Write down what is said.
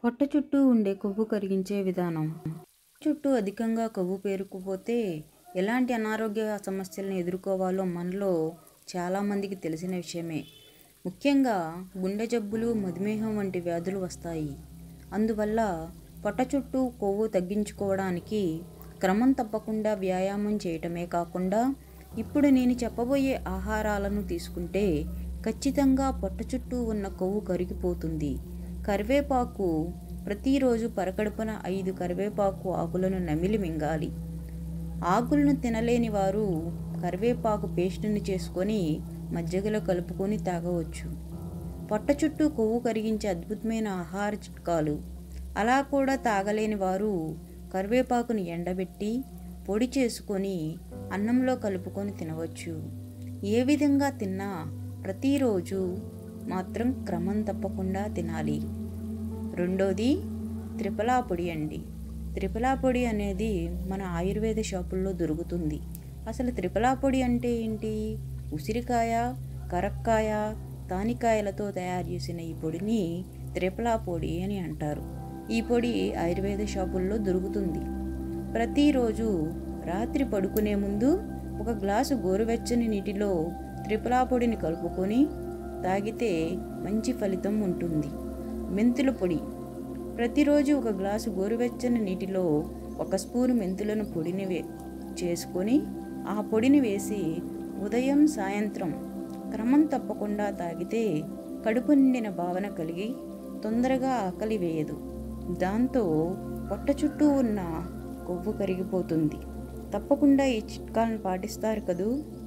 పొట్ట చుట్టూ ఉండే కొవ్వు కరిగించే విధానం చుట్టూ అధికంగా కొవ్వు పేరుకుపోతే ఎలాంటి అనారోగ్య సమస్యలను ఎదుర్కోవాలో మనలో చాలామందికి తెలిసిన విషయమే ముఖ్యంగా గుండె జబ్బులు మధుమేహం వంటి వ్యాధులు వస్తాయి అందువల్ల పొట్ట చుట్టూ కొవ్వు తగ్గించుకోవడానికి క్రమం తప్పకుండా వ్యాయామం చేయటమే కాకుండా ఇప్పుడు నేను చెప్పబోయే ఆహారాలను తీసుకుంటే ఖచ్చితంగా పొట్ట చుట్టూ ఉన్న కొవ్వు కరిగిపోతుంది కరివేపాకు ప్రతిరోజు పరకడుపున ఐదు కరివేపాకు ఆకులను నమిలి మింగాలి ఆకులను తినలేని వారు కరివేపాకు పేస్టుని చేసుకొని మజ్జిగలో కలుపుకొని తాగవచ్చు పొట్ట చుట్టూ కొవ్వు కరిగించే అద్భుతమైన ఆహార చిట్కాలు అలా కూడా తాగలేని వారు కరివేపాకును ఎండబెట్టి పొడి చేసుకొని అన్నంలో కలుపుకొని తినవచ్చు ఏ విధంగా తిన్నా ప్రతిరోజు మాత్రం క్రమం తప్పకుండా తినాలి రెండోది త్రిపలా పొడి అండి త్రిపలా పొడి అనేది మన ఆయుర్వేద షాపుల్లో దొరుకుతుంది అసలు త్రిపలా పొడి అంటే ఏంటి ఉసిరికాయ కరక్కాయ తానికాయలతో తయారు చేసిన ఈ పొడిని త్రిపలా పొడి అని అంటారు ఈ పొడి ఆయుర్వేద షాపుల్లో దొరుకుతుంది ప్రతిరోజు రాత్రి పడుకునే ముందు ఒక గ్లాసు గోరువెచ్చని నీటిలో త్రిపలా పొడిని కలుపుకొని తాగితే మంచి ఫలితం ఉంటుంది మెంతుల పొడి ప్రతిరోజు ఒక గ్లాసు గోరువెచ్చని నీటిలో ఒక స్పూను మెంతులను పొడిని వే చేసుకొని ఆ పొడిని వేసి ఉదయం సాయంత్రం క్రమం తప్పకుండా తాగితే కడుపు నిండిన భావన కలిగి తొందరగా ఆకలి వేయదు దాంతో పొట్ట చుట్టూ ఉన్న కొవ్వు కరిగిపోతుంది తప్పకుండా ఈ చిట్కాలను పాటిస్తారు కదూ